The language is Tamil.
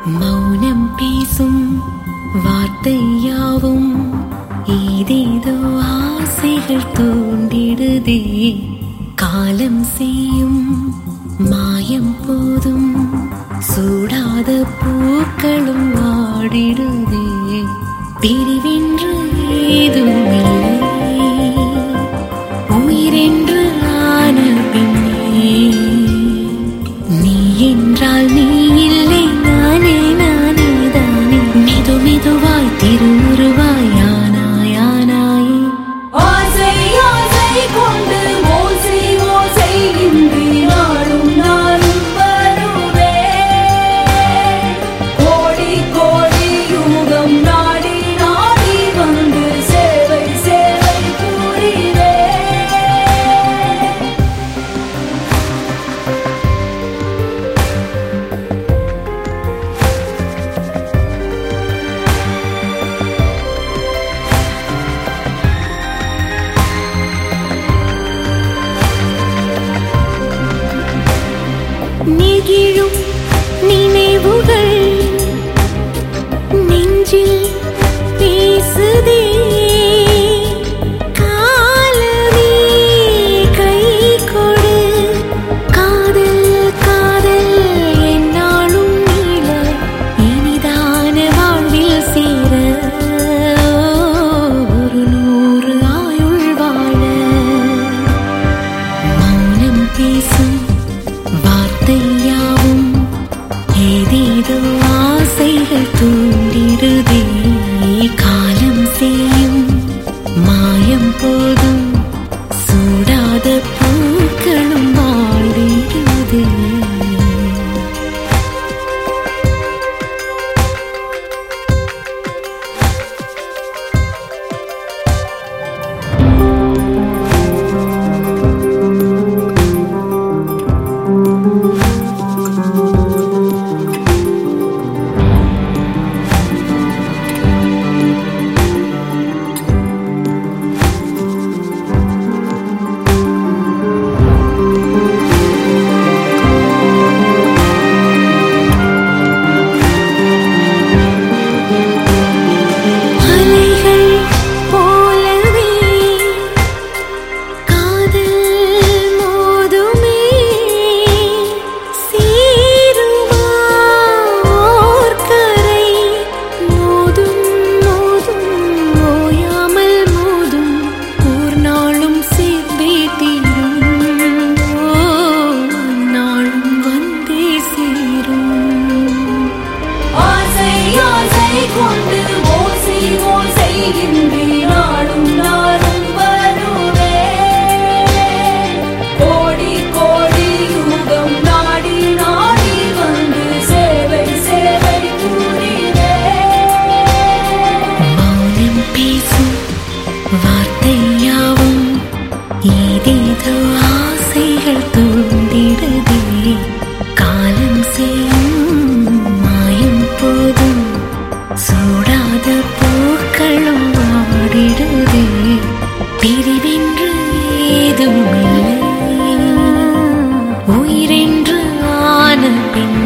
மௌனம் பேசும் வார்த்தையாவும் ஏதேதோ ஆசைகள் தூண்டிடுதே காலம் செய்யும் மாயம் போதும் சூடாத பூக்களும் ஆடிடுதே பிரிவென்று ஏதும் இல்லை உயிரென்று ஆன பின்னே நீ என்றால் நீ இல்லை நானே நானே தானே மெது மெதுவாய் திருவுருவாய் ஆனாய் ஆனாயே ஆசை ஆசை கொண்டு ஓசை ஓசை இன்றி நாளும் நாளும் வருவே கோடி கோடி யுகம் நாடி நாடி வந்து சேவை சேவை புரிவே நெகிழும் நினைவுகள் நெஞ்சில் பேசுதே காலமே கை கொடு காதல் காதல் என்னாலும் நீள இனிதான வாழ்வில் சேர ஒரு நூறு ஆயுள் வாழ மௌனம் பேசும் வார்த்தையாவும் ஏதேதோ ஆசைகள் தூண்டிடுதே காலம் செய்யும் மாயம் போதும் சூடாத பூக்களும் வாழிடுதே அலைகள் போலவே காதல் மோதுமே சீருமா ஓர்கரை மோதும் மோதும் ஓயாமல் மோதும் ஓர் நாளும் சேர்ந்தே தீரும் ஓ நாளும் வந்தே சேரும் ஆசை ஆசை கொண்டு ஓசை ஓசை இன்றி நாளும் நாளும் வருவே கோடி கோடி யுகம் நாடி நாடி வந்து சேவை சேவை புரிவே மௌனம் பேசும் வார்த்தையாவும் ஏதேதோ ஆசைகள் தூண்டிடுதே காலம் செய்யும் மாயம் போதும் சூடாத பூக்களும் ஆடிடுதே பிரிவென்று ஏதும் இல்லை உயிரென்று ஆன பின்